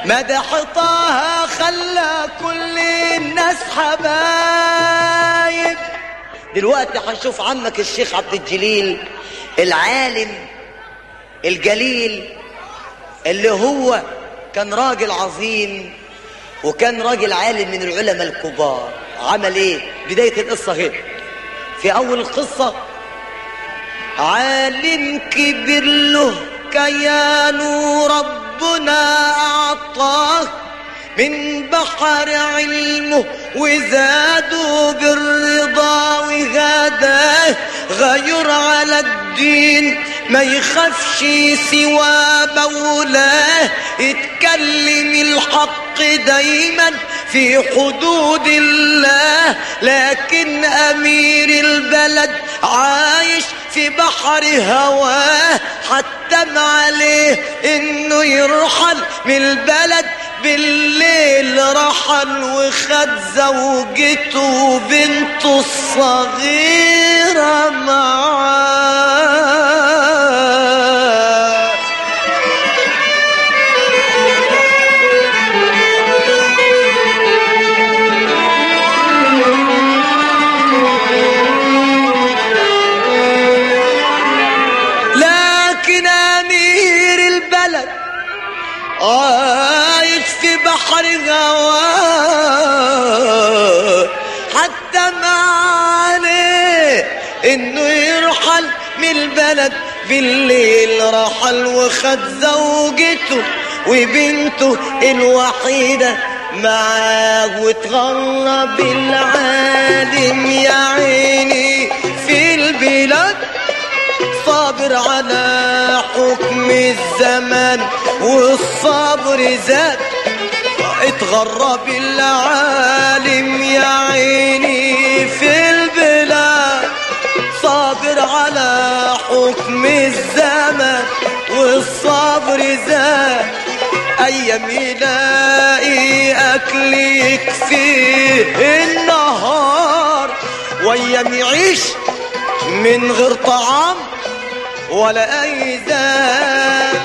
مدح طه خلى كل الناس حبايب دلوقتي هنشوف عمك الشيخ عبد الجليل العالم الجليل اللي هو كان راجل عظيم وكان راجل عالم من العلماء الكبار عمل ايه بداية القصة هنا في اول القصة عالم كبير له كيانه ربنا اعطاه من بحر علمه وزادوا بالرضا وغداه غير على الدين ما يخافش سوى مولاه يتكلم الحق دايما في حدود الله لكن امير البلد عايش في بحر هواه حتم عليه انه يرحل من البلد بالليل رحل وخد زوجته وبنته الصغيرة معاه لكن امير البلد عايش في بحر غواه حتى ما عليه انه يرحل من البلد بالليل رحل وخد زوجته وبنته الوحيدة معاه وتغرب العالم يا عيني في البلاد صابر على حكم الزمان والصبر زاد اتغرب العالم يا عيني في البلاد صابر على حكم الزمان والصبر زاد ايام يلاقي اكل يكفيه النهار وايام يعيش من غير طعام ولا اي زاد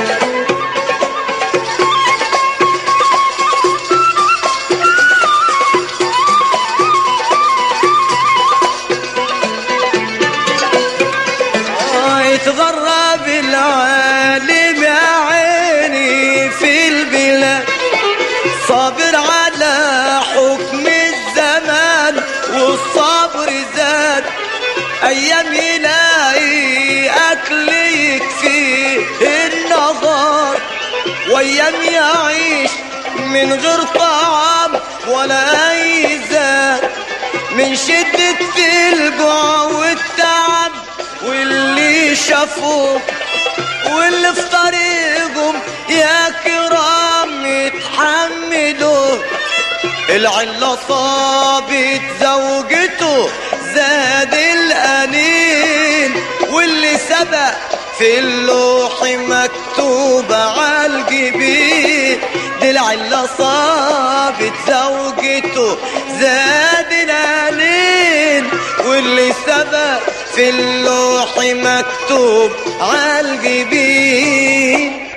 آه، يتغرب العالم يا عيني في البلاد صابر على حكم الزمان والصبر زاد ايام يلاقي اكل يكفيه النهار وايام يعيش من غير طعام ولا اي زاد من شدة الجوع والتعب واللي شافوه واللي في طريقهم يا كرام يتحملوا العلة صابت زوجته زاد الأنين واللي سبق في اللوح مكتوب على الجبين دي العلة صابت زوجته زاد الأنين واللي سبق في اللوح مكتوب على الجبين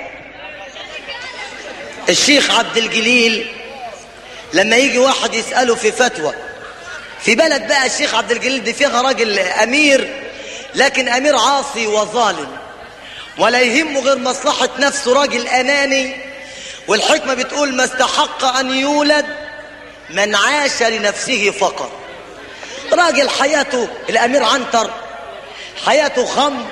الشيخ عبد الجليل لما يجي واحد يسأله في فتوى في بلد بقى الشيخ عبد الجليل دي فيها راجل أمير لكن أمير عاصي وظالم ولا يهمه غير مصلحة نفسه راجل أناني والحكمة بتقول ما استحق أن يولد من عاش لنفسه فقط راجل حياته الأمير عنتر حياته خمر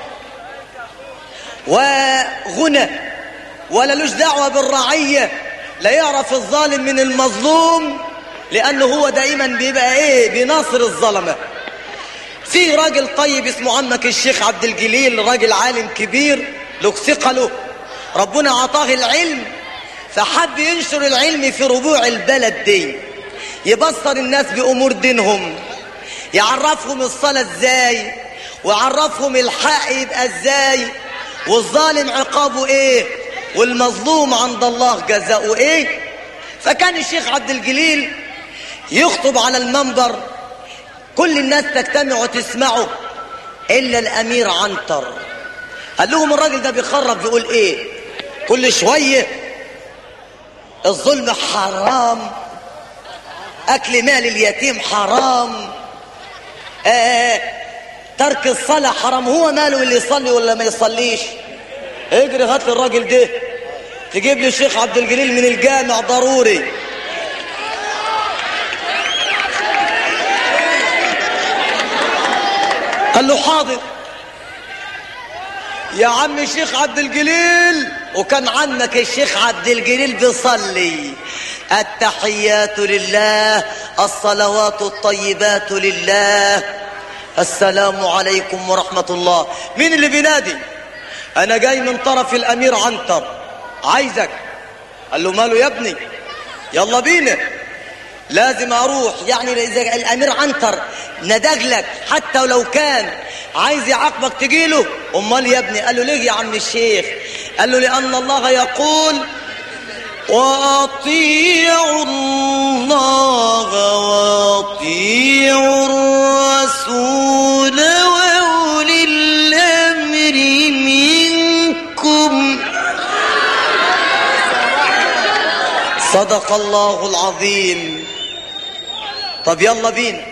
وغنى ولا لوش دعوة بالرعية لا يعرف الظالم من المظلوم لأنه هو دائما بيبقى إيه بيناصر الظلمة في راجل طيب اسمه عمك الشيخ عبد الجليل راجل عالم كبير له ثقة له ربنا عطاه العلم فحب ينشر العلم في ربوع البلد دي يبصر الناس بأمور دينهم يعرفهم الصلاة ازاي ويعرفهم الحق يبقى ازاي والظالم عقابه ايه والمظلوم عند الله جزاؤه ايه فكان الشيخ عبد الجليل يخطب على المنبر كل الناس تجتمع وتسمعه الا الامير عنتر قال لهم الراجل ده بيخرب بيقول ايه كل شويه الظلم حرام اكل مال اليتيم حرام آه ترك الصلاة حرام هو ماله اللي يصلي ولا ما يصليش اجري هات لي الراجل ده تجيب لي الشيخ عبد الجليل من الجامع ضروري قال له حاضر يا عم الشيخ عبد الجليل وكان عمك الشيخ عبد الجليل بيصلي التحيات لله الصلوات الطيبات لله السلام عليكم ورحمة الله مين اللي بينادي انا جاي من طرف الامير عنتر عايزك قال له ماله يا ابني يلا بينا لازم اروح يعني اذا الامير عنتر ندج لك حتى ولو كان عايز يعاقبك تجيله امال يا ابني قال له ليه يا عم الشيخ قال له لان الله يقول واطيعوا الله واطيعوا الرسول واولي الامر منكم صدق الله العظيم طب يلا بينا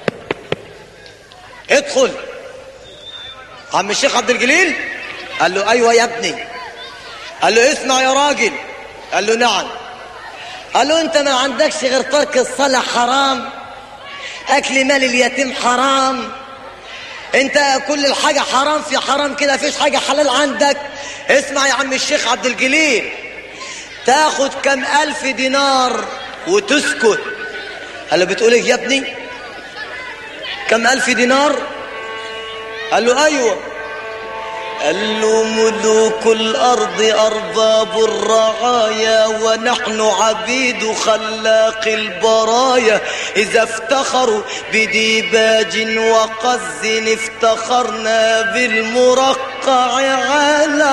ادخل عم الشيخ عبد الجليل قال له ايوه يا ابني قال له اسمع يا راجل قال له نعم قال له انت ما عندكش غير ترك الصلاة حرام اكل مال اليتيم حرام انت كل الحاجة حرام في حرام كده فيش حاجة حلال عندك اسمع يا عم الشيخ عبد الجليل تاخد كم الف دينار وتسكت قال له بتقول ايه يا ابني كم الف دينار قال له ايوه قال له ملوك الارض ارباب الرعايا ونحن عبيد خلاق البرايا اذا افتخروا بديباج وقز افتخرنا بالمرقع على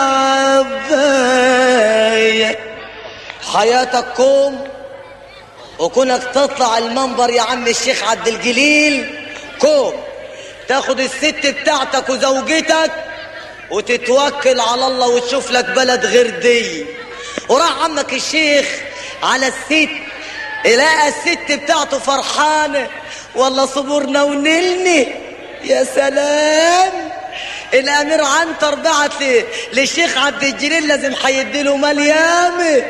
عبايه حياتك كوم وكونك تطلع المنبر يا عم الشيخ عبد الجليل كوم تاخد الست بتاعتك وزوجتك وتتوكل على الله وتشوف لك بلد غير دي وراح عمك الشيخ على الست لقى الست بتاعته فرحانه والله صبرنا ونلني يا سلام الامير عنتر بعت لي للشيخ عبد الجليل لازم هيديله مال يامه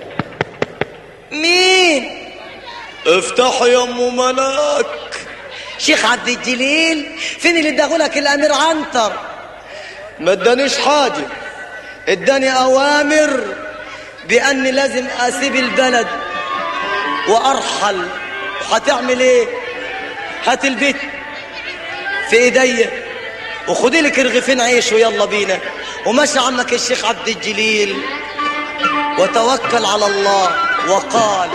مين افتح يا ام ملاك شيخ عبد الجليل فين اللي اداهولك الامير عنتر ما ادانيش حاجه اداني اوامر باني لازم اسيب البلد وارحل هتعمل ايه هات البيت في ايديا وخدي لك رغيفين عيش ويلا بينا ومشى عمك الشيخ عبد الجليل وتوكل على الله وقال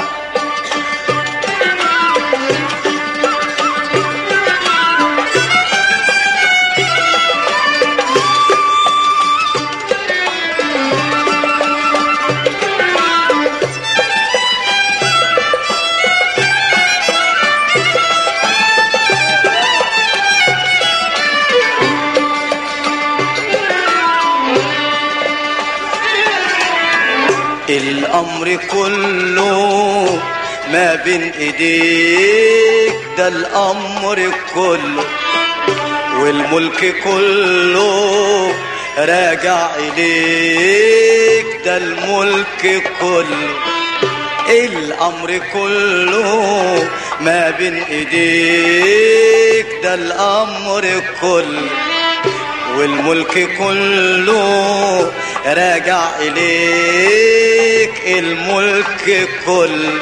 الامر كله ما بين ايديك ده الامر كله والملك كله راجع اليك ده الملك كله الامر كله ما بين ايديك ده الامر كله والملك كله راجع إليك الملك كله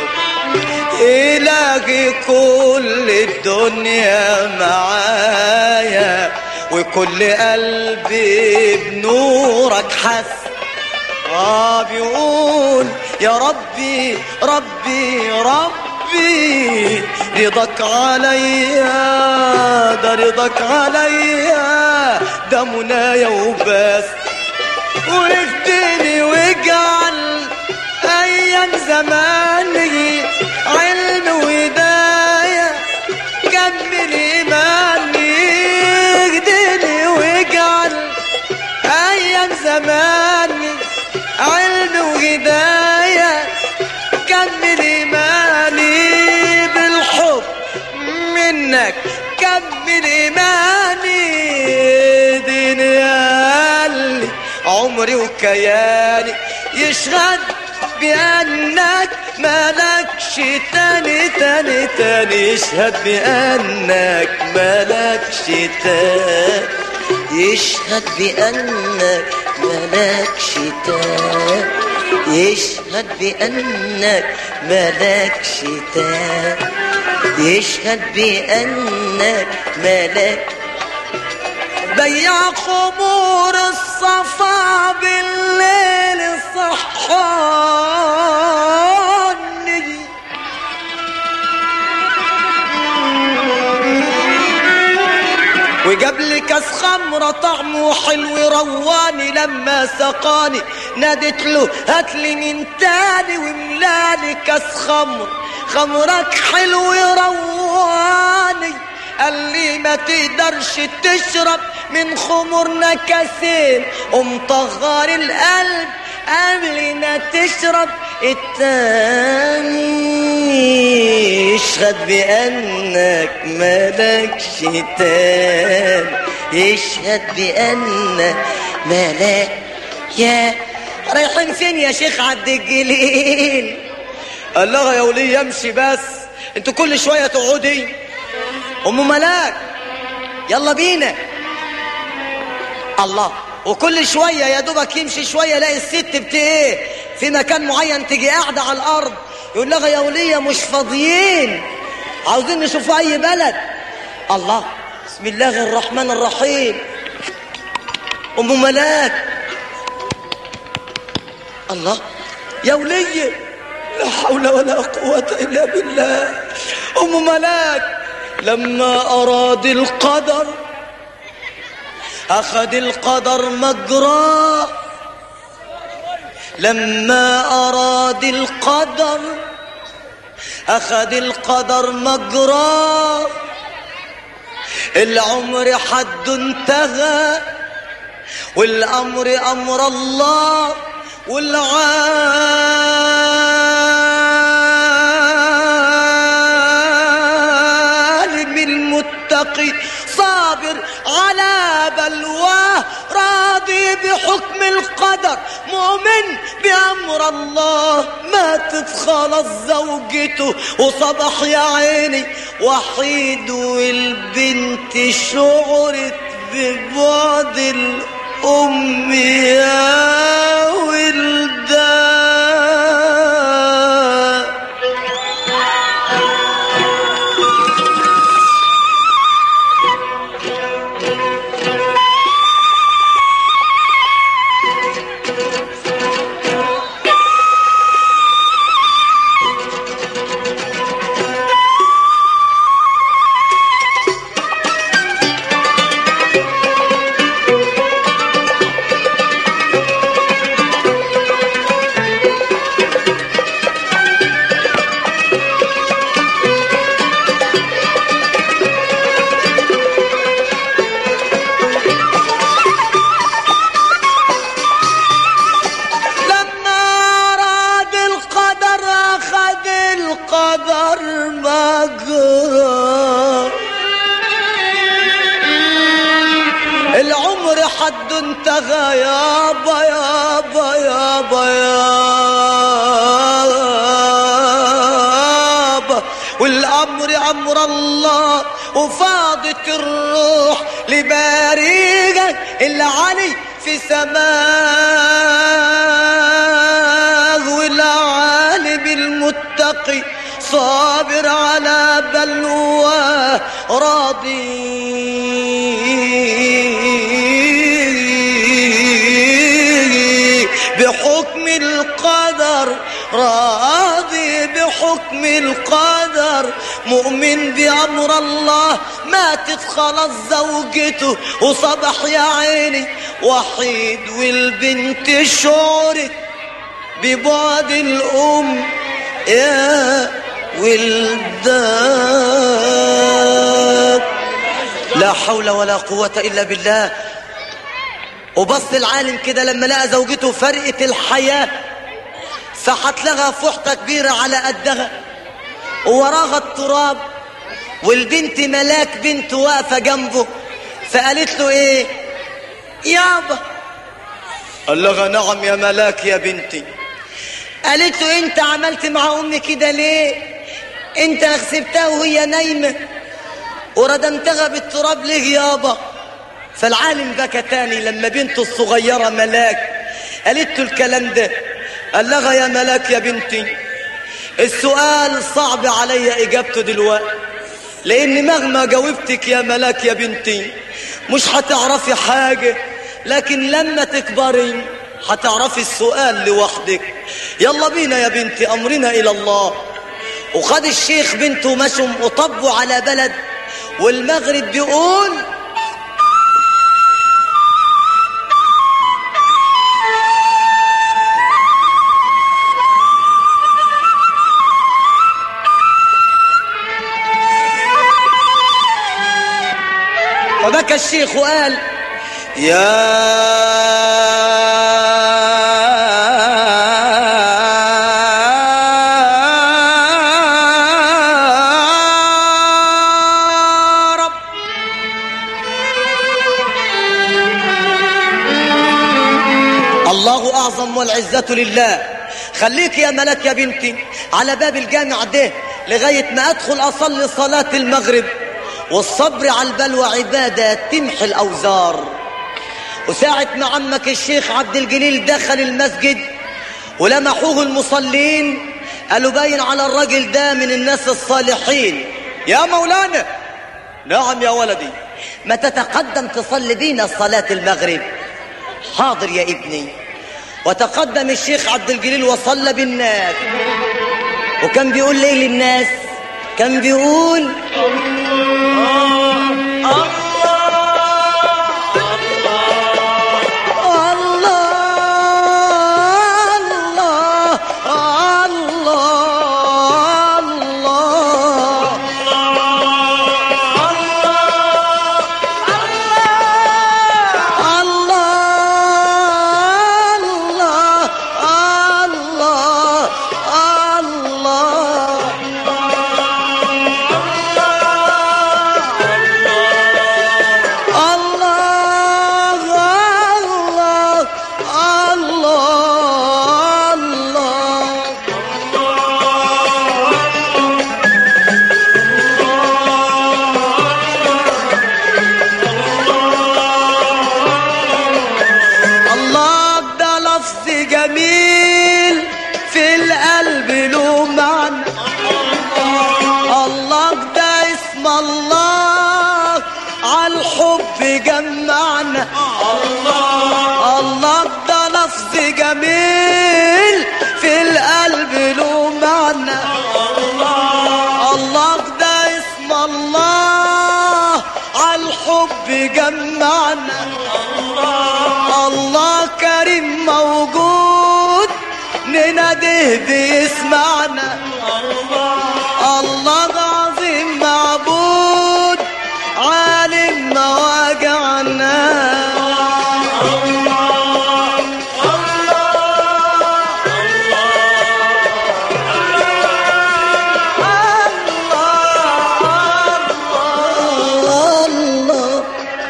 إلهي كل الدنيا معايا وكل قلبي بنورك حس آه بيقول يا ربي ربي ربي رضاك عليا ده رضاك عليا ده منايا وبس واهدني واجعل ايام زماني علم وهداية كمل ايماني اهدني واجعل ايام زماني علم وهداية كياني يشهد بأنك مالكش تاني تاني تاني يشهد بأنك مالكش تاني يشهد بأنك ملكش تاب يشهد بأنك ملكش تاب يشهد بأنك ملك بيع خمور الصفا بالليل صحاني وجاب لي كاس خمرة طعمه حلو رواني لما سقاني نادت له هات لي من تاني وملاني كاس خمر خمرك حلو رواني قال لي ما تقدرش تشرب من خمرنا كاسين ومطغر القلب قبل ما تشرب التاني يشهد بأنك ملكش تاب يشهد بأنك ملك يا رايحين فين يا شيخ عبد الجليل قال لها يا ولي امشي بس انتوا كل شويه تقعدي ام ملاك يلا بينا الله وكل شويه يا دوبك يمشي شويه يلاقي الست بت ايه في مكان معين تيجي قاعده على الارض يقول لها يا وليه مش فاضيين عاوزين نشوف اي بلد الله بسم الله الرحمن الرحيم ام ملاك الله يا ولية لا حول ولا قوة إلا بالله أم ملاك لما أراد القدر أخذ القدر مجراه لما أراد القدر أخذ القدر مجراه العمر حد انتهى والأمر أمر الله والعالم المتقي صابر على بلواه راضي بحكم القدر مؤمن بأمر الله ماتت خلاص زوجته وصبح يا عيني وحيد والبنت شعرت ببعد الأم يا ولدان لما أراد القدر أخذ القدر مجرى العمر حد انتهى يابا يابا يابا يابا والأمر أمر الله وفاضت الروح لباريجك العلي في سماه والعالم المتقي صابر على بلواه راضي بحكم القدر راضي بحكم القدر مؤمن بأمر الله ماتت خلاص زوجته وصبح يا عيني وحيد والبنت شعرت ببعد الأم يا ولدان لا حول ولا قوة إلا بالله وبص العالم كده لما لقى زوجته فرقة الحياة فحت لها فحطة كبيرة على قدها ووراها التراب والبنت ملاك بنت واقفة جنبه فقالت له ايه يابا قال لها نعم يا ملاك يا بنتي قالت له انت عملت مع امي كده ليه انت غسبتها وهي نايمه وردمتها بالتراب ليه يابا فالعالم بكى تاني لما بنته الصغيره ملاك قالت له الكلام ده قال لها يا ملاك يا بنتي السؤال صعب علي اجابته دلوقتي لان مهما جاوبتك يا ملاك يا بنتي مش هتعرفي حاجه لكن لما تكبري هتعرفي السؤال لوحدك يلا بينا يا بنتي امرنا الى الله وخد الشيخ بنته مشوا وطبوا على بلد والمغرب بيقول فبكى الشيخ وقال يا رب الله أعظم والعزة لله خليك يا ملك يا بنتي على باب الجامع ده لغاية ما أدخل أصلي صلاة المغرب والصبر على البلوى عبادة تمحي الأوزار وساعة ما عمك الشيخ عبد الجليل دخل المسجد ولمحوه المصلين قالوا باين على الراجل ده من الناس الصالحين يا مولانا نعم يا ولدي ما تتقدم تصلي بينا صلاة المغرب حاضر يا ابني وتقدم الشيخ عبد الجليل وصلى بالناس وكان بيقول ليه للناس كان بيقول الله الله الله الله الله الله الله الله الله الله الله الله ده لفظ جميل في القلب له معنى الله ده اسم الله على الحب جمعنا الله ده لفظ جميل في القلب له معنى الله ده اسم الله على الحب جمعنا الله كريم موجود نناديه بيسمعنا الله عظيم معبود عالم مواجعنا الله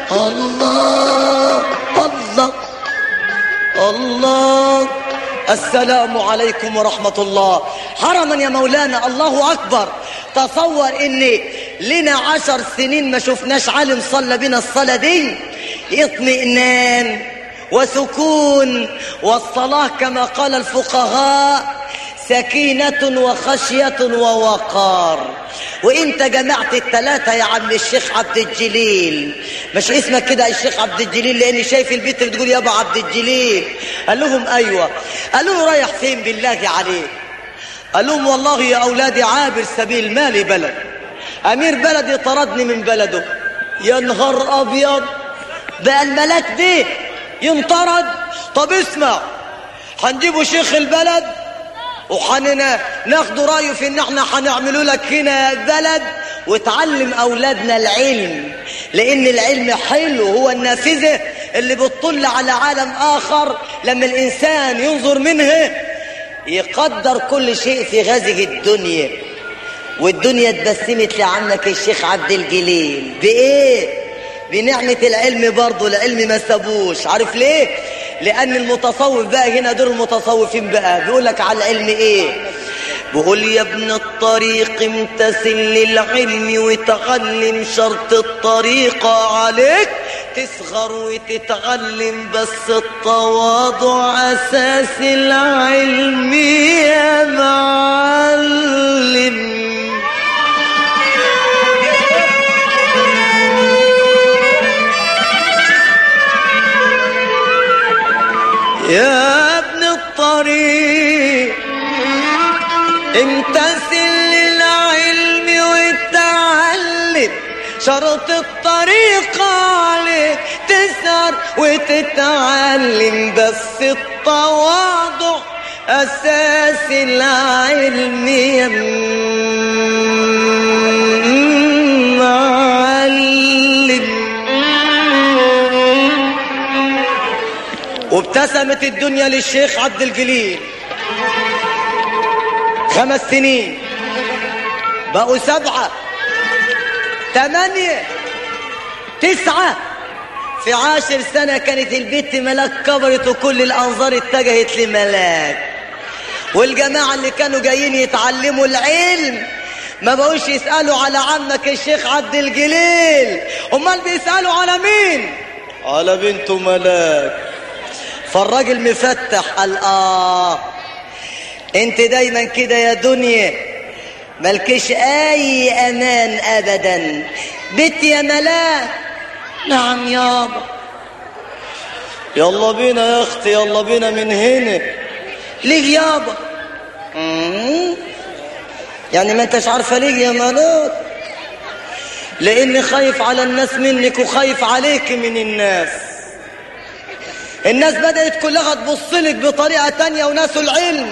الله الله الله السلام عليكم ورحمة الله حرما يا مولانا الله أكبر تصور إن لنا عشر سنين ما شفناش عالم صلى بنا الصلاة دي اطمئنان وسكون والصلاة كما قال الفقهاء سكينة وخشية ووقار وانت جمعت التلاتة يا عم الشيخ عبد الجليل مش اسمك كده يا الشيخ عبد الجليل لاني شايف البيت بتقول يابا عبد الجليل قال لهم ايوه قالوا له رايح فين بالله عليك قال لهم والله يا اولادي عابر سبيل مالي بلد امير بلدي طردني من بلده يا نهار ابيض بقى الملاك ده ينطرد طب اسمع هنجيبوا شيخ البلد وحننا ناخدوا رايه في ان احنا هنعملوا لك هنا بلد وتعلم اولادنا العلم لان العلم حلو هو النافذه اللي بتطل على عالم اخر لما الانسان ينظر منه يقدر كل شيء في هذه الدنيا والدنيا اتبسمت لعمك الشيخ عبد الجليل بايه بنعمة العلم برضه العلم ما سابوش عارف ليه لان المتصوف بقى هنا دول المتصوفين بقى بيقول لك على العلم ايه بقول يا ابن الطريق امتثل للعلم وتعلم شرط الطريقة عليك تصغر وتتعلم بس التواضع أساس العلم يا معلم يا ابن الطريق امتثل للعلم وتعلم شرط الطريق عليك تسهر وتتعلم بس التواضع أساس العلم يا معلم وابتسمت الدنيا للشيخ عبد الجليل خمس سنين بقوا سبعة ثمانية تسعة في عاشر سنة كانت البت ملاك كبرت وكل الأنظار اتجهت لملاك والجماعة اللي كانوا جايين يتعلموا العلم ما بقوش يسألوا على عمك الشيخ عبد الجليل امال بيسألوا على مين على بنته ملاك فالراجل مفتح قال اه انت دايما كده يا دنيا ملكش اي امان ابدا بنت يا ملاك نعم يابا يلا بينا يا اختي يلا بينا من هنا ليه يابا مم. يعني ما انتش عارفه ليه يا ملاك لاني خايف على الناس منك وخايف عليك من الناس الناس بدأت كلها تبص لك بطريقة تانية وناس العلم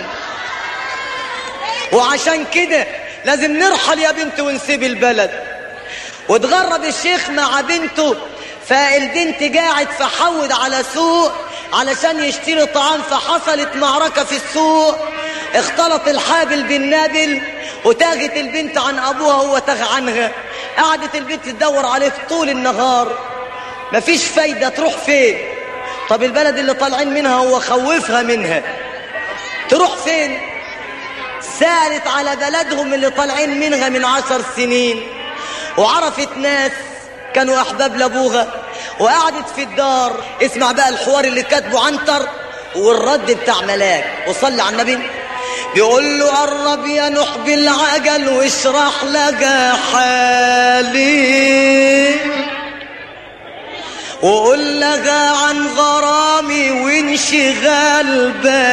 وعشان كده لازم نرحل يا بنت ونسيب البلد وتغرب الشيخ مع بنته فالبنت قاعد فحود على سوق علشان يشتري طعام فحصلت معركة في السوق اختلط الحابل بالنابل وتاغت البنت عن ابوها وهو تاغ عنها قعدت البنت تدور عليه طول النهار مفيش فايدة تروح فين طب البلد اللي طالعين منها هو خوفها منها تروح فين سالت على بلدهم اللي طالعين منها من عشر سنين وعرفت ناس كانوا احباب لابوها وقعدت في الدار اسمع بقى الحوار اللي كاتبه عنتر والرد بتاع ملاك وصلي على النبي بيقول له قرب يا نوح بالعجل واشرح لك حالي وقول لها عن غرامي وانشغال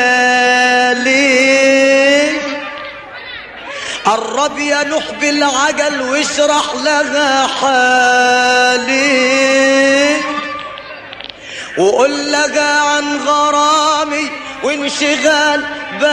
بالي قرب يا نوح بالعجل واشرح لها حالي وقول لها عن غرامي وانشغال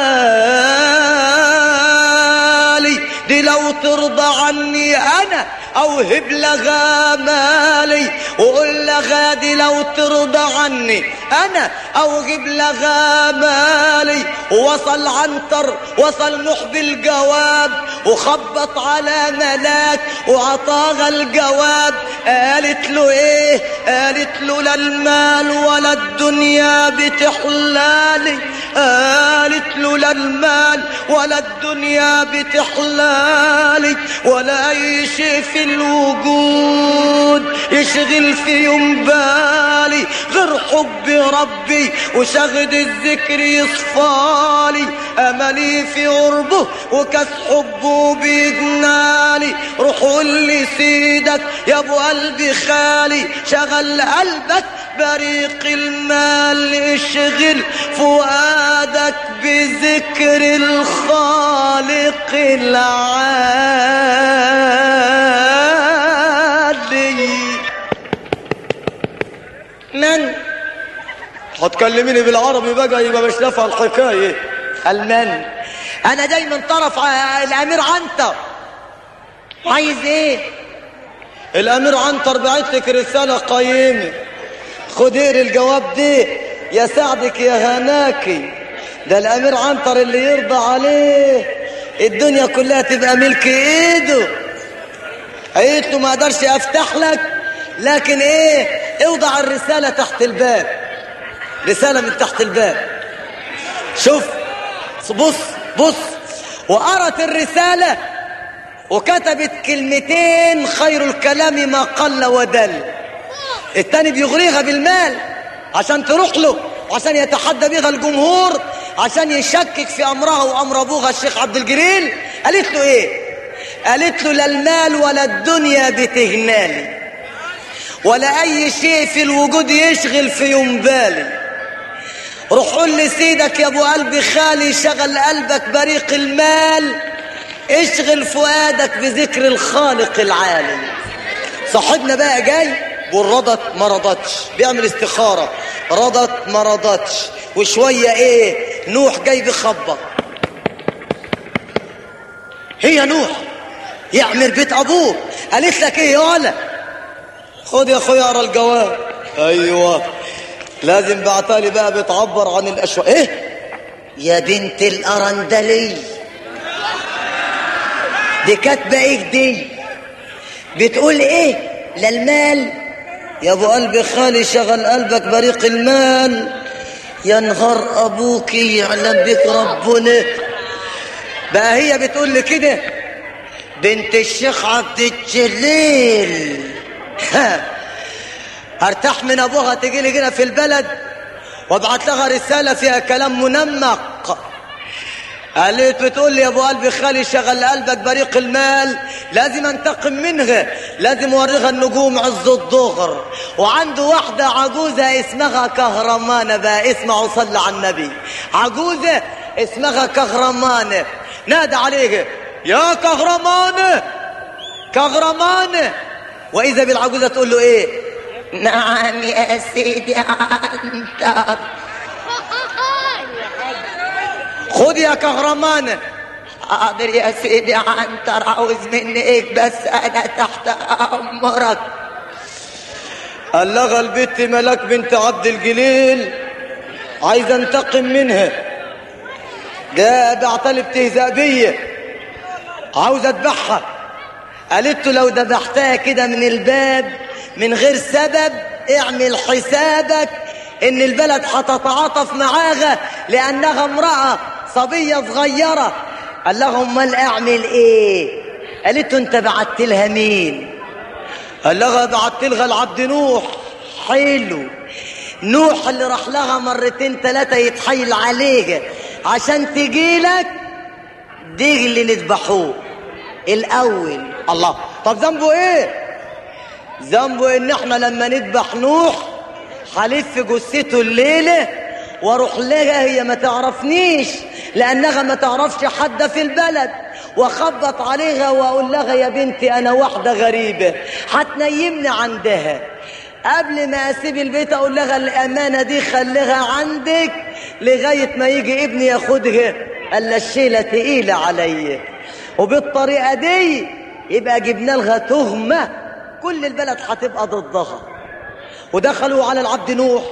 بالي دي لو ترضى عني انا اوهب لها مالي وقول لها دي لو ترضى عني انا اوهب لها مالي ووصل عنتر وصل نوح بالجواب وخبط على ملاك وعطاها الجواب قالت له ايه قالت له لا المال ولا الدنيا بتحلالي قالت له لا المال ولا الدنيا بتحلالي ولا اي شيء في الوجود يشغل في يوم بالي غير حب ربي وشغد الذكر يصفالي املي في قربه وكاس حبه بيجنالي روح قول لي سيدك يا ابو قلبي خالي شغل قلبك بريق المال اشغل فؤادك بذكر الخالق العالي من هتكلميني بالعربي بقى يبقى مش نافع الحكايه المن انا دايما طرف ع- الامير عنتر عايز ايه الامير عنتر بعت لك رساله قيمه خد اقري الجواب دي يا سعدك يا هناكي ده الامير عنتر اللي يرضى عليه الدنيا كلها تبقى ملك ايده قالت له ما اقدرش افتح لك لكن ايه اوضع الرساله تحت الباب رسالة من تحت الباب شوف بص بص وقرت الرسالة وكتبت كلمتين خير الكلام ما قل ودل التاني بيغريها بالمال عشان تروح له عشان يتحدى بها الجمهور عشان يشكك في امرها وامر ابوها الشيخ عبد الجليل قالت له ايه قالت له لا المال ولا الدنيا بتهنالي ولا اي شيء في الوجود يشغل في يوم بالي روح قول لسيدك يا ابو قلبي خالي شغل قلبك بريق المال اشغل فؤادك بذكر الخالق العالي صاحبنا بقى جاي والرضت ما رضتش بيعمل استخارة رضت ما رضتش وشوية ايه نوح جاي بيخبط هي نوح يعمل بيت ابوه قالت لك ايه يا ولا خد يا اخويا اقرا الجواب ايوه لازم بعتالي بقى بتعبر عن الاشواق ايه يا بنت الأرندلي دي كاتبة ايه دي بتقول ايه لا المال يا ابو قلبي خالي شغل قلبك بريق المال يا نهار ابوك يعلم بك ربنا بقى هي بتقول لي كده بنت الشيخ عبد الجليل ها ارتاح من ابوها تجي لي هنا في البلد وابعت لها رسالة فيها كلام منمق قالت بتقول لي يا ابو قلبي خالي شغل قلبك بريق المال لازم انتقم منها لازم اوريها النجوم عز الظهر وعنده واحدة عجوزة اسمها كهرمانة بقى اسمعوا صلى على النبي عجوزة اسمها كهرمانة نادى عليها يا كهرمانة كهرمانة واذا بالعجوزة تقول له ايه نعم يا سيدي عنتر خد يا كهرمانة حاضر يا سيدي عنتر عاوز مني ايه بس انا تحت امرك قال لها البت ملاك بنت عبد الجليل عايز انتقم منها ده بعتلي بتهزأ بيا عاوز اذبحها قالت له لو ذبحتها كده من الباب من غير سبب اعمل حسابك ان البلد هتتعاطف معاها لانها امرأة صبية صغيرة قال لها امال اعمل ايه قالت له انت بعت لها مين قال لها بعت لها العبد نوح حلو نوح اللي راح لها مرتين ثلاثة يتحايل عليها عشان تجيلك دي اللي نذبحوه الاول الله طب ذنبه ايه ذنبه ان احنا لما نذبح نوح هلف جثته الليله واروح لها هي ما تعرفنيش لانها ما تعرفش حد في البلد واخبط عليها واقول لها يا بنتي انا واحده غريبه هتنيمني عندها قبل ما اسيب البيت اقول لها الامانه دي خليها عندك لغايه ما يجي ابني ياخدها الا الشيله تقيله عليا وبالطريقه دي يبقى جبنا لها تهمه كل البلد هتبقى ضدها ودخلوا على العبد نوح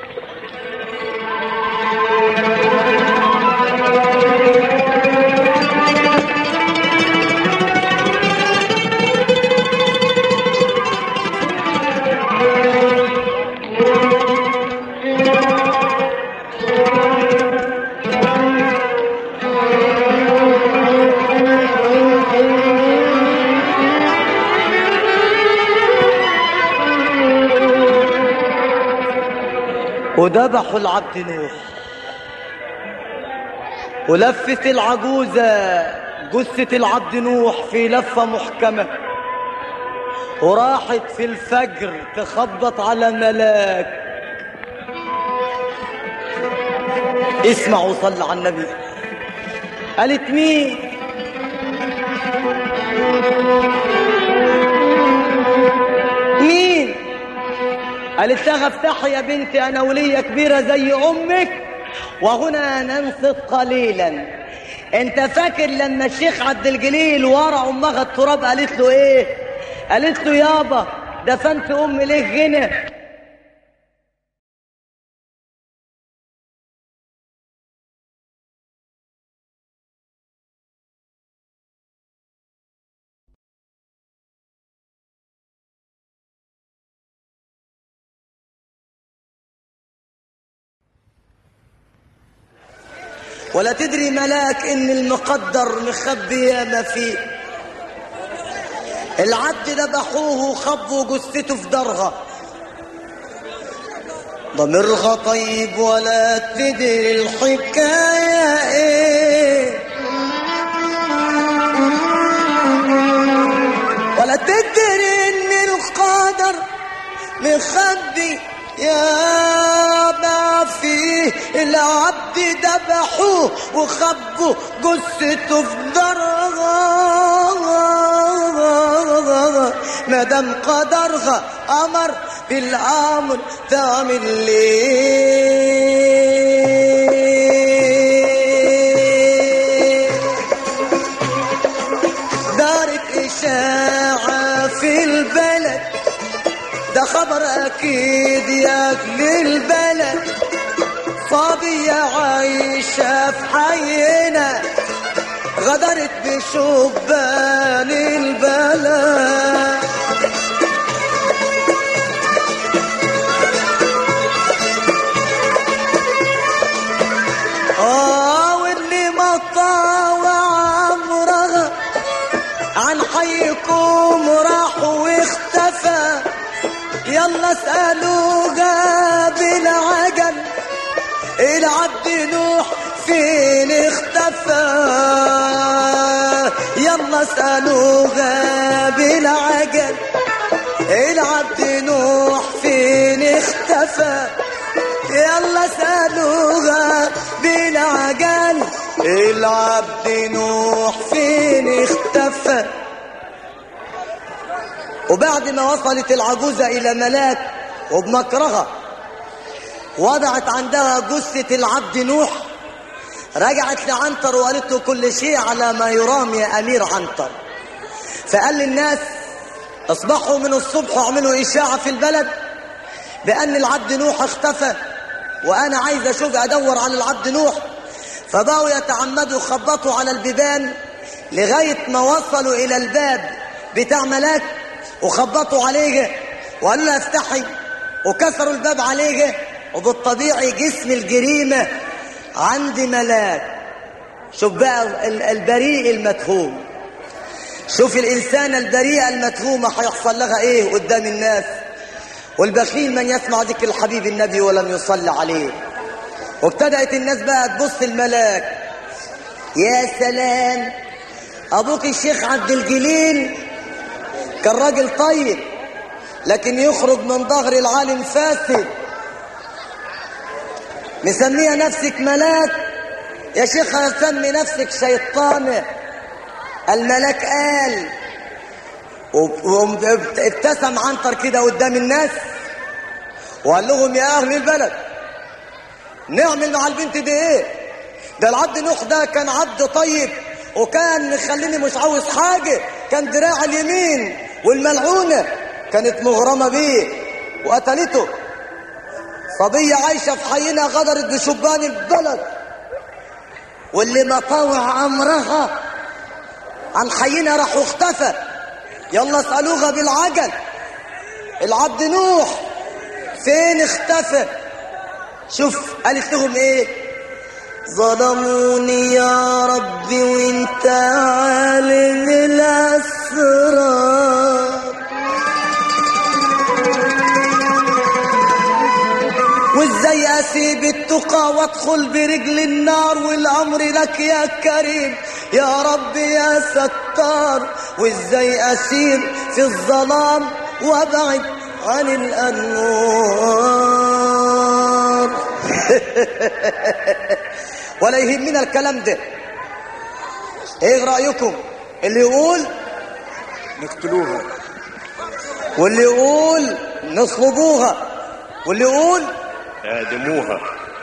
وذبحوا العبد نوح ولفت العجوزة جثة العبد نوح في لفة محكمة وراحت في الفجر تخبط على ملاك اسمعوا صلى على النبي قالت مين مين قالت لها افتحي يا بنتي انا ولية كبيرة زي امك وهنا ننصت قليلا انت فاكر لما الشيخ عبد الجليل ورا امها التراب قالت له ايه قالت له يابا دفنت امي ليه هنا ولا تدري ملاك ان المقدر مخبي ما فيه العبد ذبحوه وخبوا جثته في درغه ضميرها طيب ولا تدري الحكايه ايه ولا تدري ان القدر مخبي يا ما فيه العبد ذبحوه وخبوا جثته في درغة ما دام قدرها امر بالامر تعمل ليه دارت اشاعه في البلد ده خبر اكيد يا اهل البلد صبية عايشة في حينا غدرت بشبان البلد اه واللي مطاوع عمرها عن حيكم راح واختفى يلا اسألوها بالعجل العبد نوح فين اختفى يلا اسألوها بالعجل العبد نوح فين اختفى يلا اسألوها بالعجل العبد نوح فين اختفى وبعد ما وصلت العجوزة إلى ملاك وبمكرها وضعت عندها جثة العبد نوح رجعت لعنتر وقالت له كل شيء على ما يرام يا أمير عنتر فقال للناس اصبحوا من الصبح واعملوا إشاعة في البلد بأن العبد نوح اختفى وأنا عايز أشوف أدور على العبد نوح فبقوا يتعمدوا يخبطوا على البيبان لغاية ما وصلوا إلى الباب بتاع ملاك وخبطوا عليه وقالوا له افتحي وكسروا الباب عليه وبالطبيعي جسم الجريمة عند ملاك شوف بقى ال- البريء المتهوم شوف الإنسان البريئة المتهومة هيحصل لها إيه قدام الناس والبخيل من يسمع ذكر الحبيب النبي ولم يصلي عليه وابتدأت الناس بقى تبص الملاك يا سلام أبوك الشيخ عبد الجليل كان راجل طيب لكن يخرج من ظهر العالم فاسد مسمية نفسك ملاك يا شيخ سمي نفسك شيطانة الملاك قال وابتسم عنتر كده قدام الناس وقال لهم يا اهل البلد نعمل مع البنت دي ايه ده العبد نوح ده كان عبد طيب وكان مخليني مش عاوز حاجه كان دراع اليمين والملعونه كانت مغرمه بيه وقتلته صبيه عايشه في حينا غدرت بشبان البلد واللي مطاوع امرها عن حينا راح واختفى يلا اسألوها بالعجل العبد نوح فين اختفى شوف قالت لهم ايه ظلموني يا ربي وانت عالم الاسرار وازاي اسيب التقى وادخل برجل النار والامر لك يا كريم يا رب يا ستار وازاي اسير في الظلام وابعد عن الانوار ولا يهمنا الكلام ده ايه رايكم اللي يقول نقتلوها واللي يقول نصلبوها واللي يقول اعدموها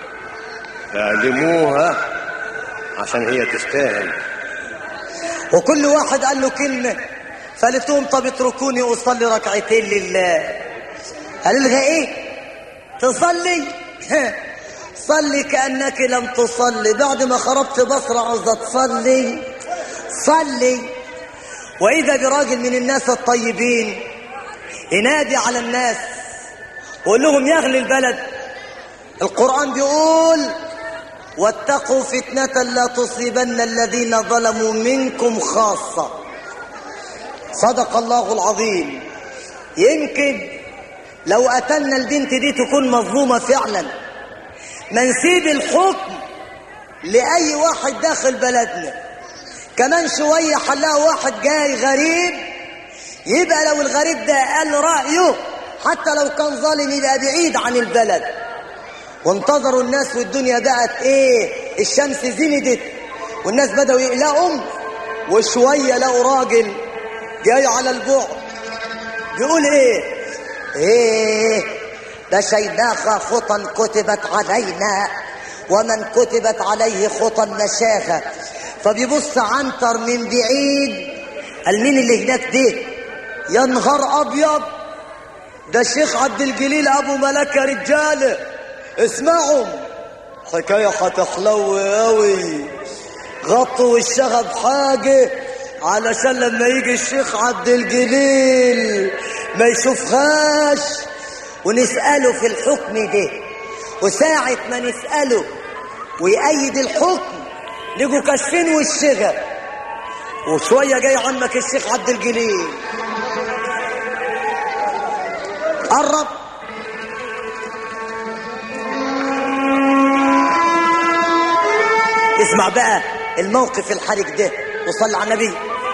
اعدموها عشان هي تستاهل وكل واحد قال له كلمة فقالت لهم طب اتركوني أصلي ركعتين لله قال لها إيه تصلي صلي كأنك لم تصلي بعد ما خربت بصرة عاوزة تصلي صلي وإذا براجل من الناس الطيبين ينادي على الناس ويقول لهم يا أهل البلد القرآن بيقول واتقوا فتنة لا تصيبن الذين ظلموا منكم خاصة صدق الله العظيم يمكن لو قتلنا البنت دي تكون مظلومة فعلا ما نسيب الحكم لأي واحد داخل بلدنا كمان شوية حلاها واحد جاي غريب يبقى لو الغريب ده قال رأيه حتى لو كان ظالم يبقى بعيد عن البلد وانتظروا الناس والدنيا بقت ايه الشمس زندت والناس بدأوا يقلقوا وشوية لقوا راجل جاي على البعد بيقول ايه ايه مشيناها خطا كتبت علينا ومن كتبت عليه خطا مشاها فبيبص عنتر من بعيد قال مين اللي هناك ده يا نهار ابيض ده الشيخ عبد الجليل ابو ملكه رجاله اسمعوا حكايه هتحلو قوي غطوا وشها بحاجه علشان لما يجي الشيخ عبد الجليل ما يشوفهاش ونسأله في الحكم ده وساعة ما نسأله ويأيد الحكم نيجوا كاشفين وشها وشوية جاي عمك الشيخ عبد الجليل قرب اسمع بقى الموقف الحرج ده وصلى على النبي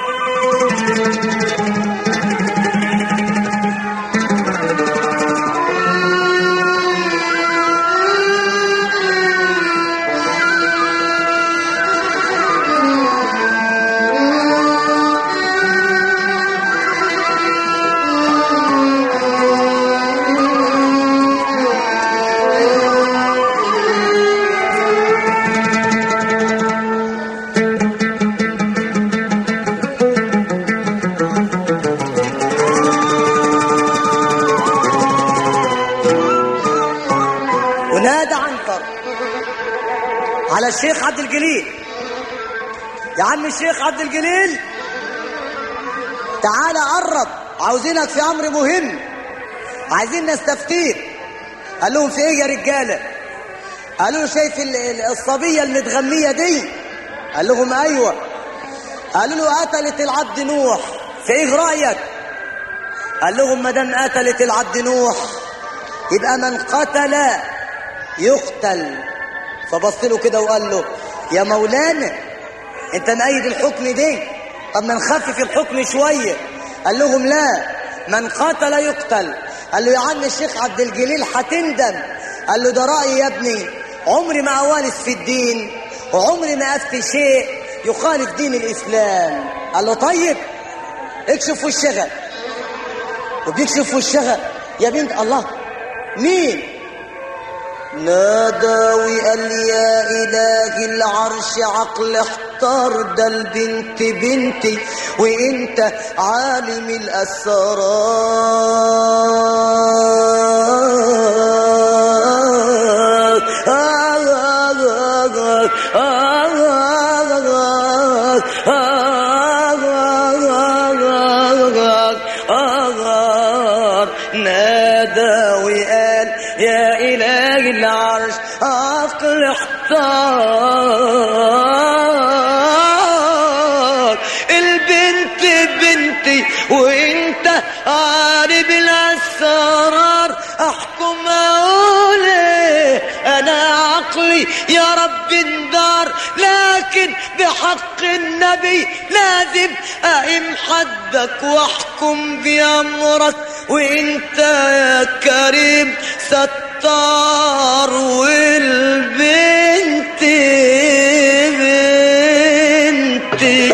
ونادى عنتر على الشيخ عبد الجليل يا عم الشيخ عبد الجليل تعالى قرب عاوزينك في امر مهم عايزين نستفتيك قال لهم في ايه يا رجاله قالوا له شايف ال- ال- الصبيه المتغميه دي قال لهم ايوه قالوا له قتلت العبد نوح في ايه رايك قال لهم ما دام قتلت العبد نوح يبقى من قتل يقتل فبص له كده وقال له يا مولانا انت مأيد الحكم ده طب ما نخفف الحكم شويه قال لهم لا من قتل يقتل قال له يا عم الشيخ عبد الجليل هتندم قال له ده رأيي يا ابني عمري ما اوالف في الدين وعمري ما افتي شيء يخالف دين الاسلام قال له طيب اكشف وشها وبيكشف وشها يا بنت الله مين نادى وقال يا إله العرش عقل احتار ده البنت بنتي وانت عالم الأسرار نادى وقال يا إله العرش عقل احتار البنت بنتي وانت عارف الاسرار احكم اقول إيه؟ انا عقلي يا رب اندار لكن بحق النبي لازم اقيم حدك واحكم بامرك وانت يا كريم ستار والبنت بنتي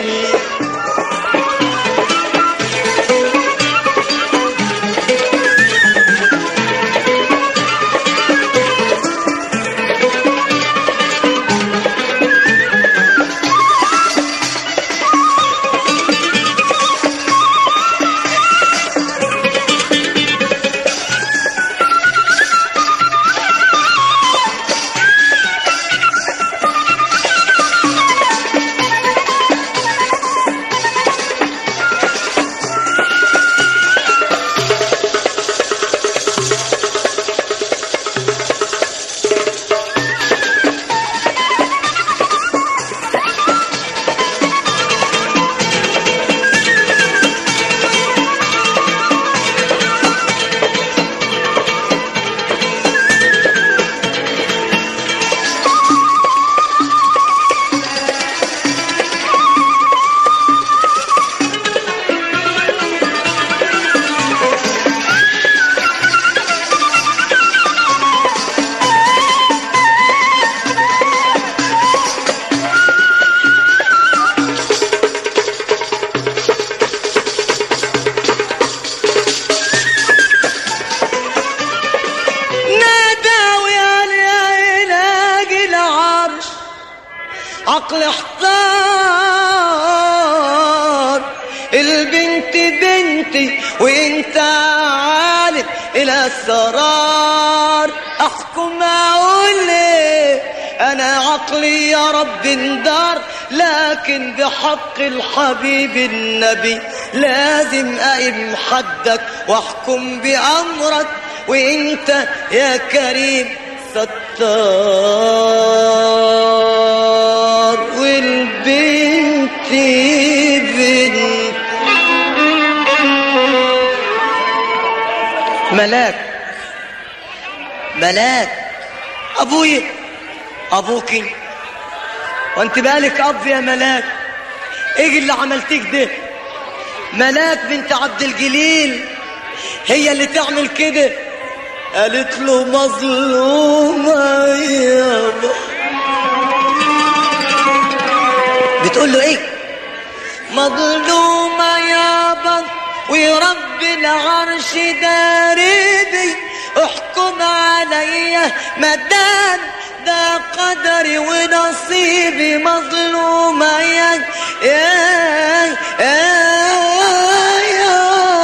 عقل احتار البنت بنتي وانت عالم الى السرار احكم اقول إيه؟ انا عقلي يا رب اندار لكن بحق الحبيب النبي لازم اقيم حدك واحكم بامرك وانت يا كريم ستار والبنت بنت ملاك ملاك ابويا ابوكي وانت بالك اب يا ملاك ايه اللي عملتيك ده ملاك بنت عبد الجليل هي اللي تعمل كده قالت له مظلومة يابا بتقول له ايه مظلومة يابا ورب العرش داربي احكم عليا مدام ده قدري ونصيبي مظلومة يا يا يا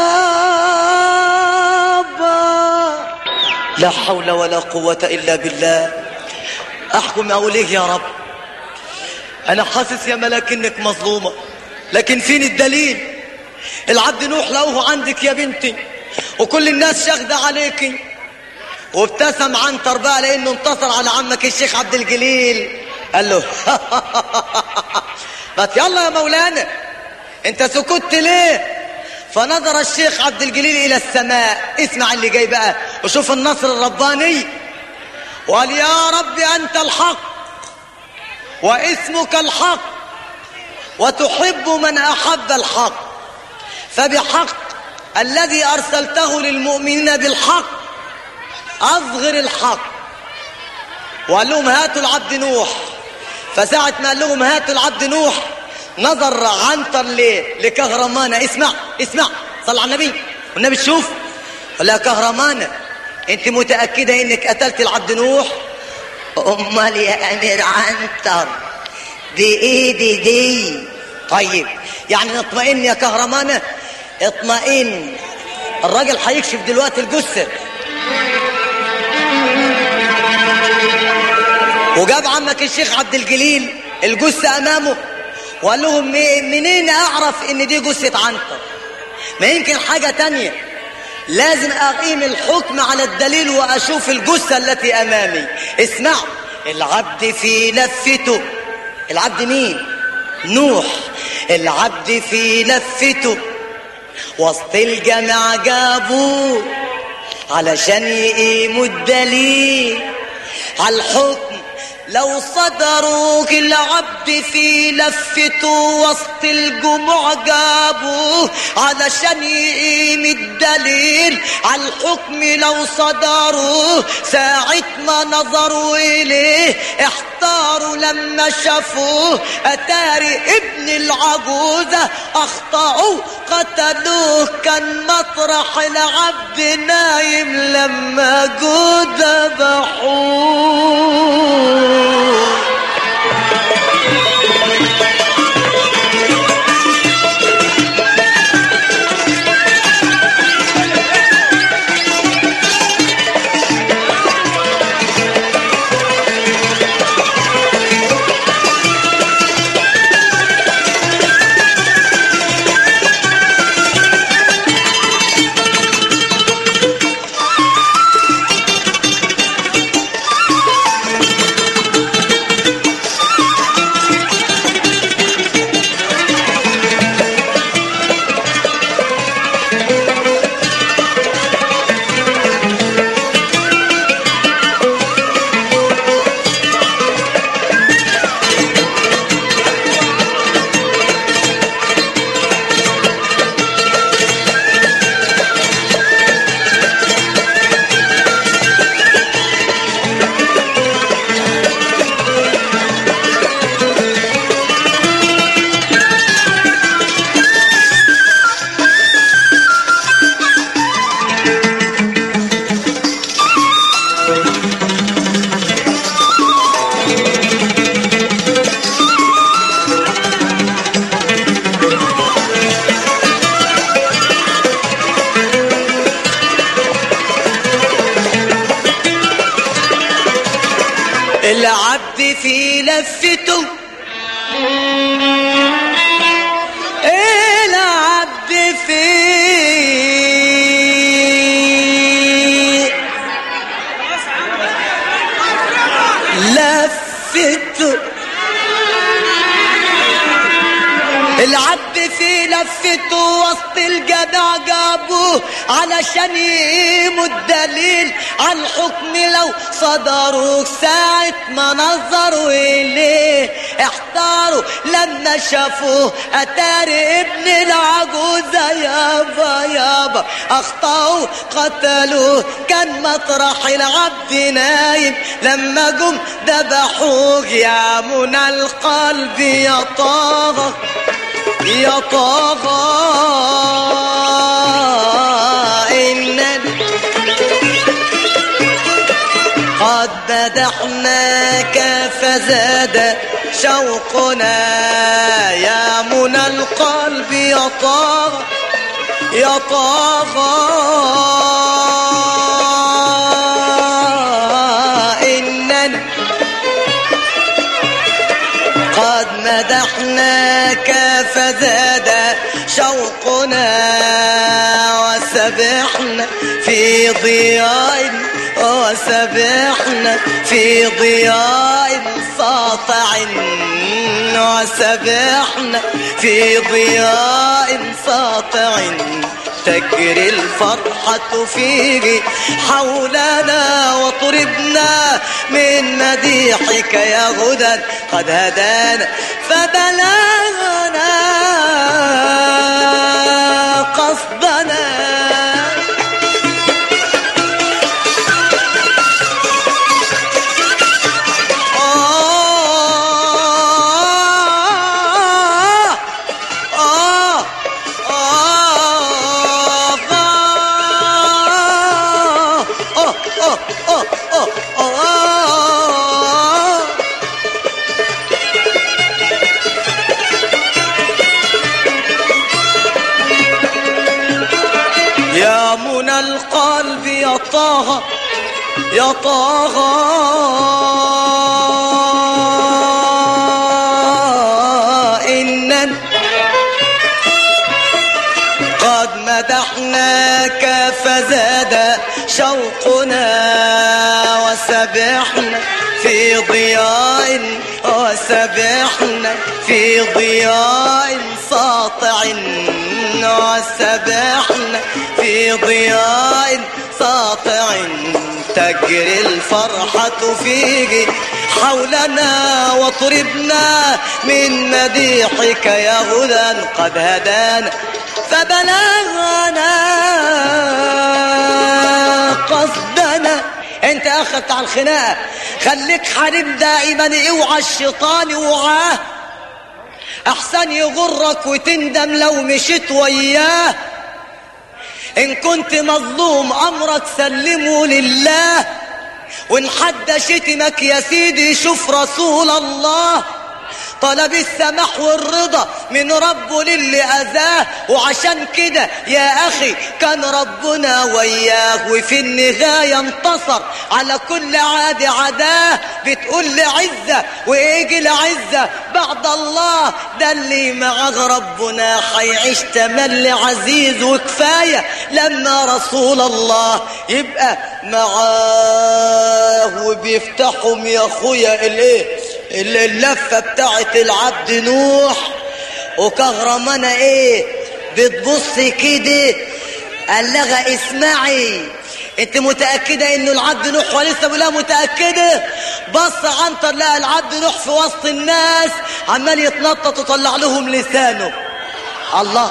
يابا لا حول ولا قوة إلا بالله أحكم أقول إيه يا رب أنا حاسس يا ملاك إنك مظلومة لكن فين الدليل العبد نوح لقوه عندك يا بنتي وكل الناس شاهدة عليكي وابتسم عنتر بقى لانه انتصر على عمك الشيخ عبد الجليل قال له بس يلا يا مولانا انت سكت ليه فنظر الشيخ عبد الجليل الى السماء اسمع اللي جاي بقى وشوف النصر الرباني وقال يا رب انت الحق واسمك الحق وتحب من احب الحق فبحق الذي ارسلته للمؤمنين بالحق اصغر الحق وقال لهم هاتوا العبد نوح فساعة ما قال لهم هاتوا العبد نوح نظر عنتر ليه لكهرمانة اسمع اسمع صل على النبي والنبي تشوف قال لها كهرمانة انت متأكدة انك قتلت العبد نوح امال يا امير عنتر بايدي دي طيب يعني نطمئن يا كهرمانة اطمئن الراجل هيكشف دلوقتي الجثة وجاب عمك الشيخ عبد الجليل الجثة امامه وقال لهم مي- منين اعرف ان دي جثة عنتر ما يمكن حاجة تانية لازم اقيم الحكم على الدليل واشوف الجثة التي امامي اسمع العبد في لفته العبد مين نوح العبد في لفته وسط الجمع جابوه علشان يقيموا الدليل على الحكم لو صدروك العبد في لفته وسط الجموع جابوه علشان يقيم الدليل على الحكم لو صدروه ساعة ما نظروا إليه احتاروا لما شافوه أتاري ابن العجوزة أخطأوا قتلوه كان مطرح العبد نايم لما جود ذبحوه العبد في لفته العبد في لفته العبد في لفته وسط الجدع جابوه علشان يقيموا الدليل على الحكم لو صدروا ساعة ما نظروا إليه احتاروا لما شافوه أتاري ابن العجوزة يابا يابا أخطأوا قتلوه كان مطرح العبد نايم لما جم ذبحوه يا منى القلب يا طه يا طغى إنني قد مدحناك فزاد شوقنا يا منى القلب يا طغى يا طغى إنني قد مدحناك فزاد شوقنا وسبحنا في ضياء وسبحنا في ضياء ساطع وسبحنا في ضياء ساطع تجري الفرحة فيه حولنا وطربنا من مديحك يا هدى قد هدانا فبلغنا قصدنا آه آه آه آه آه آه آه يا منى القلب يا طه يا طه إنني قد مدحناك فزاد شوقنا وسبحنا في ضياء وسبحنا في ضياء ساطع وسبحنا في ضياء ساطع تجري الفرحة فيه حولنا وطربنا من مديحك يا هدى قد هدانا فبلغنا قصدنا انت اخذت على الخناقه خليك حريم دائما اوعى الشيطان اوعاه احسن يغرك وتندم لو مشيت وياه ان كنت مظلوم امرك سلمه لله وان حد شتمك يا سيدي شوف رسول الله طلب السماح والرضا من ربه للي أذاه وعشان كده يا أخي كان ربنا وياه وفي النهاية انتصر على كل عاد عداه بتقول لي عزة وإيجي العزة بعد الله ده اللي معاه ربنا حيعيش تملي عزيز وكفاية لما رسول الله يبقى معاه وبيفتحهم يا أخويا الايه اللفة بتاعت العبد نوح وكهرمانة ايه بتبص كده قال لها اسمعي انت متأكدة انه العبد نوح ولسه بلا متأكدة بص عنتر لقى العبد نوح في وسط الناس عمال يتنطط وطلع لهم لسانه الله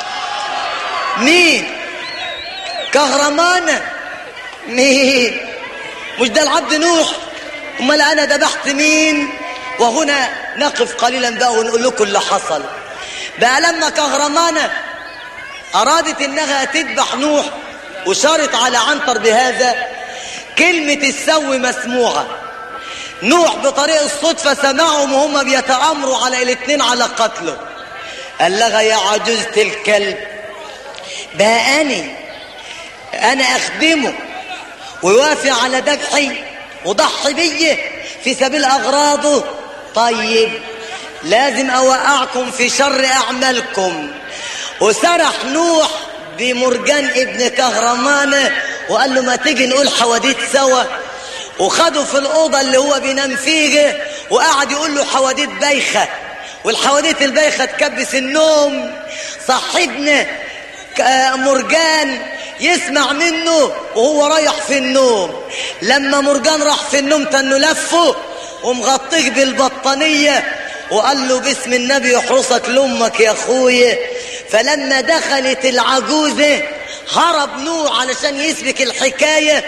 مين كهرمانة مين مش ده العبد نوح امال انا ذبحت مين وهنا نقف قليلا بقى ونقول لكم اللي حصل بقى لما كهرمانة ارادت انها تذبح نوح وشارت على عنتر بهذا كلمة السو مسموعة نوح بطريق الصدفة سمعهم وهم بيتآمروا على الاثنين على قتله قال لها يا عجوزة الكلب بقى أنا أنا أخدمه ويوافق على ذبحي وضحي بيه في سبيل أغراضه طيب لازم أوقعكم في شر أعمالكم وسرح نوح بمرجان ابن كهرمانة وقال له ما تيجي نقول حواديت سوا وخده في الأوضة اللي هو بينام فيها وقعد يقول له حواديت بايخة والحواديت البايخة تكبس النوم صاحبنا ك- مرجان يسمع منه وهو رايح في النوم لما مرجان راح في النوم تنه لفه ومغطيه بالبطانية وقال له باسم النبي يحرسك لامك يا اخويا فلما دخلت العجوزة هرب نوح علشان يسبك الحكاية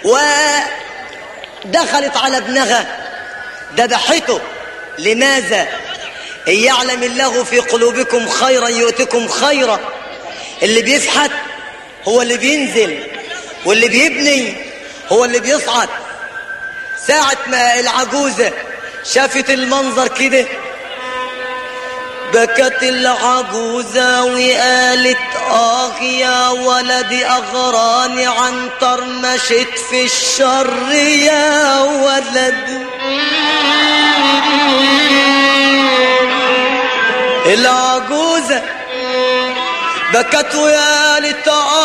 ودخلت على ابنها ذبحته لماذا إن يعلم الله في قلوبكم خيرا يؤتكم خيرا اللي بيفحت هو اللي بينزل واللي بيبني هو اللي بيصعد ساعة ما العجوزة شافت المنظر كده بكت العجوزة وقالت آه يا ولدي أغراني عن طرمشت في الشر يا ولدي العجوزة بكت وقالت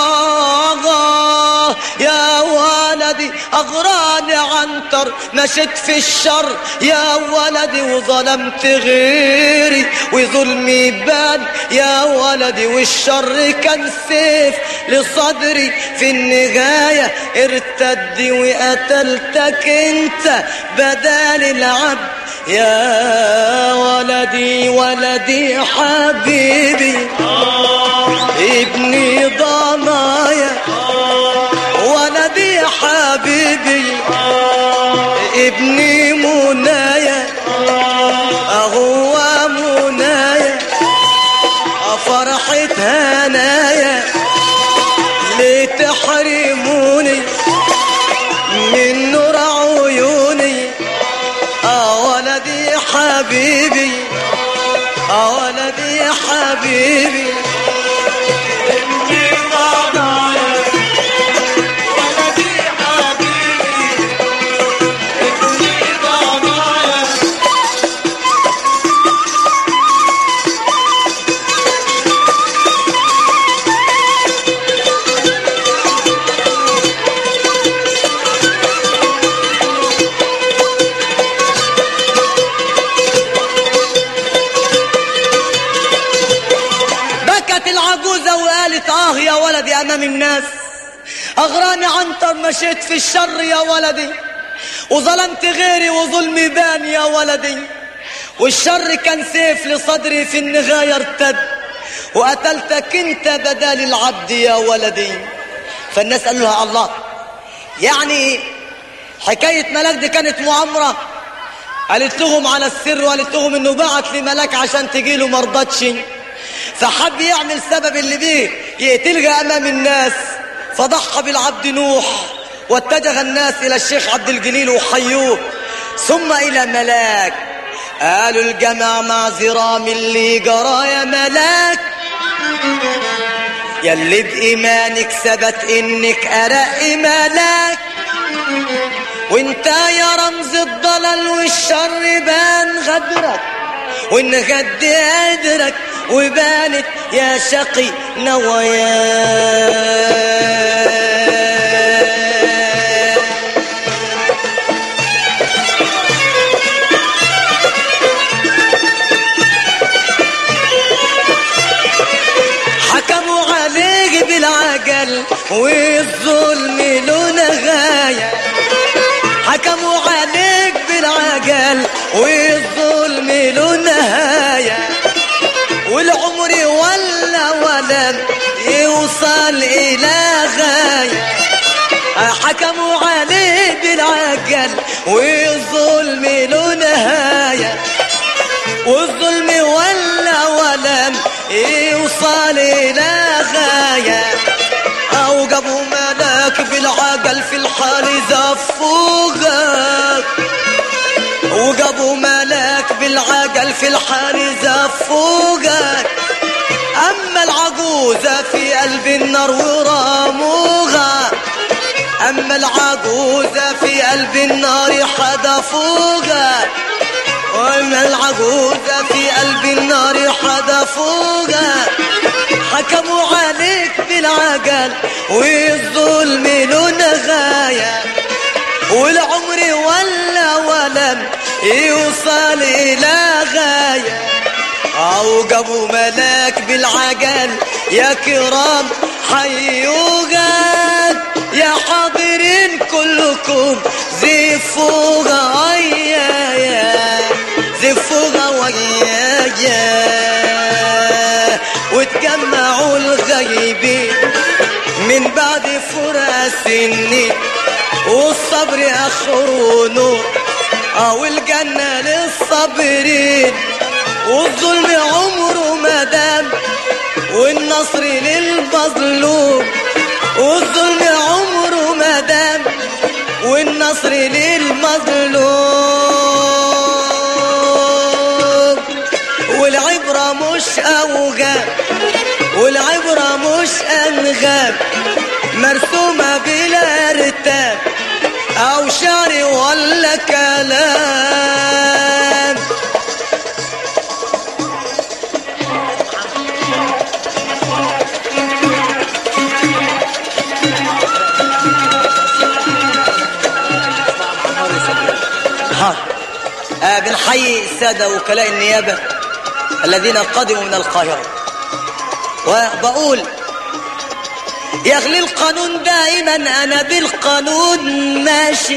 آه يا ولدي أغراني عنتر مشيت في الشر يا ولدي وظلمت غيري وظلمي بان يا ولدي والشر كان سيف لصدري في النهاية ارتدي وقتلتك انت بدل العبد يا ولدي ولدي حبيبي ابني ضنايا ولدي حبيبي ابني منايا هو منايا فرحة هنايا ليه تحرموني من نور عيوني اه ولدي حبيبي اه ولدي حبيبي بكت العجوزة وقالت آه يا ولدي أمام الناس أغراني عنتر مشيت في الشر يا ولدي وظلمت غيري وظلمي بان يا ولدي والشر كان سيف لصدري في النهاية ارتد وقتلتك انت بدال العبد يا ولدي فالناس قالوا لها الله يعني حكاية ملاك دي كانت مؤامرة قالت لهم على السر وقالت لهم انه بعت لي ملاك عشان تجي له مرضتش فحب يعمل سبب اللي بيه يقتلها امام الناس فضحى بالعبد نوح واتجه الناس الى الشيخ عبد الجليل وحيوه ثم الى ملاك قالوا الجماعة معذرة من اللي جرى يا ملاك يلي بإيمانك ثبت إنك أرق ملاك وانت يا رمز الضلال والشر بان غدرك وان غد قدرك وبانت يا شقي نواياك حكموا عليك بالعجل والظلم له نهايه حكموا عليك بالعجل والظلم له نهاية والعمر ولا ولم يوصل إلى غاية حكموا عليك بالعجل والظلم له نهاية والظلم ولا ولم يوصل إلى غاية أو جابوا ملاك بالعجل في الحال زفوغك وجابوا ملاك بالعجل في الحال زفوغك أما العجوزة في قلب النار وراموها أما العجوزة في قلب النار حدفوها وإن العجوزة في قلب النار حدفوها حكموا عليك بالعجل والظلم له نغاية والعمر ولا ولم يوصل إلى غاية أو جابوا ملاك بالعجل يا كرام حيوها يا حاضرين كلكم زفوها ويايا زفوها ويايا وتجمعوا الغيبين من بعد فرع سنين والصبر اخره نور او الجنة للصابرين والظلم عمره ما دام والنصر للمظلوم والظلم عمره ما دام والنصر للمظلوم والعبرة مش أوغام والعبرة مش أنغام مرسومة بلا رتاب أو شعر ولا كلام ها آه بنحيي السادة وكلاء النيابة الذين قدموا من القاهرة وبقول يغلي القانون دائما أنا بالقانون ماشي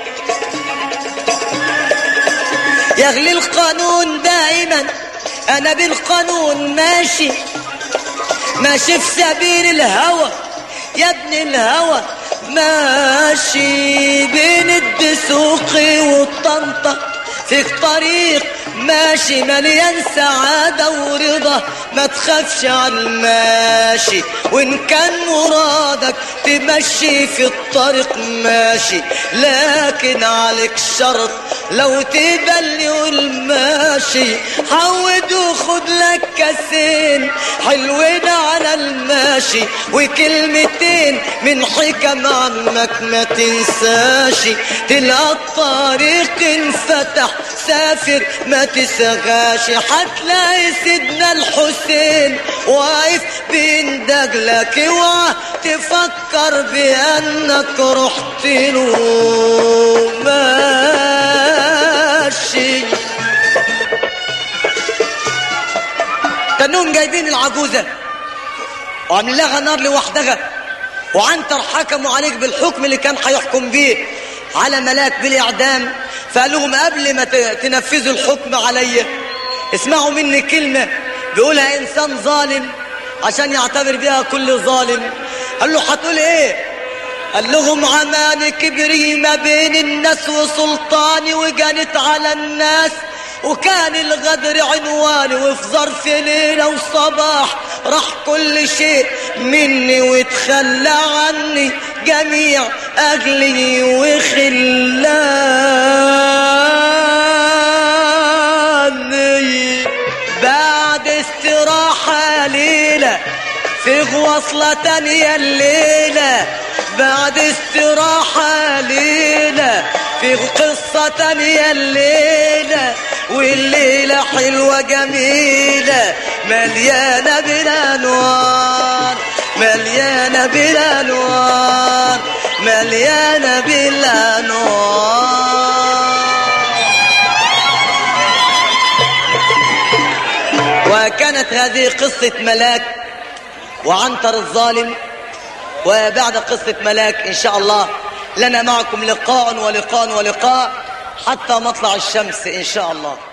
يغلي القانون دائما أنا بالقانون ماشي ماشي في سبيل الهوى يا ابن الهوى ماشي بين الدسوقي والطنطا فيك طريق ماشي مليان سعادة ورضا ما تخافش على الماشي وإن كان مرادك تمشي في الطريق ماشي لكن عليك شرط لو تبلي والماشي حود وخد لك كاسين حلوين على الماشي وكلمتين من حكم عمك ما تنساشي تلقى الطريق انفتح سافر ما تسغاش هتلاقي سيدنا الحسين واقف بين دجلك اوعى تفكر بانك رحت له ماشي كانهم جايبين العجوزه وعاملين لها نار لوحدها وعنتر حكموا عليك بالحكم اللي كان هيحكم بيه على ملاك بالاعدام فقال لهم قبل ما ت- تنفذوا الحكم عليا اسمعوا مني كلمه بيقولها انسان ظالم عشان يعتبر بيها كل ظالم قال له هتقول ايه قال لهم عماني كبري ما بين الناس وسلطاني وجنت على الناس وكان الغدر عنواني وفي ظرف ليلة وصباح راح كل شيء مني وتخلى عني جميع أهلي وخلاني بعد استراحة ليلة في وصلة تانية الليلة بعد استراحة ليلة في قصة تانية الليلة والليلة حلوة جميلة مليانة بالأنوار مليانة بالأنوار مليانة بالأنوار وكانت هذه قصة ملاك وعنتر الظالم وبعد قصة ملاك إن شاء الله لنا معكم لقاء ولقاء ولقاء حتى مطلع الشمس إن شاء الله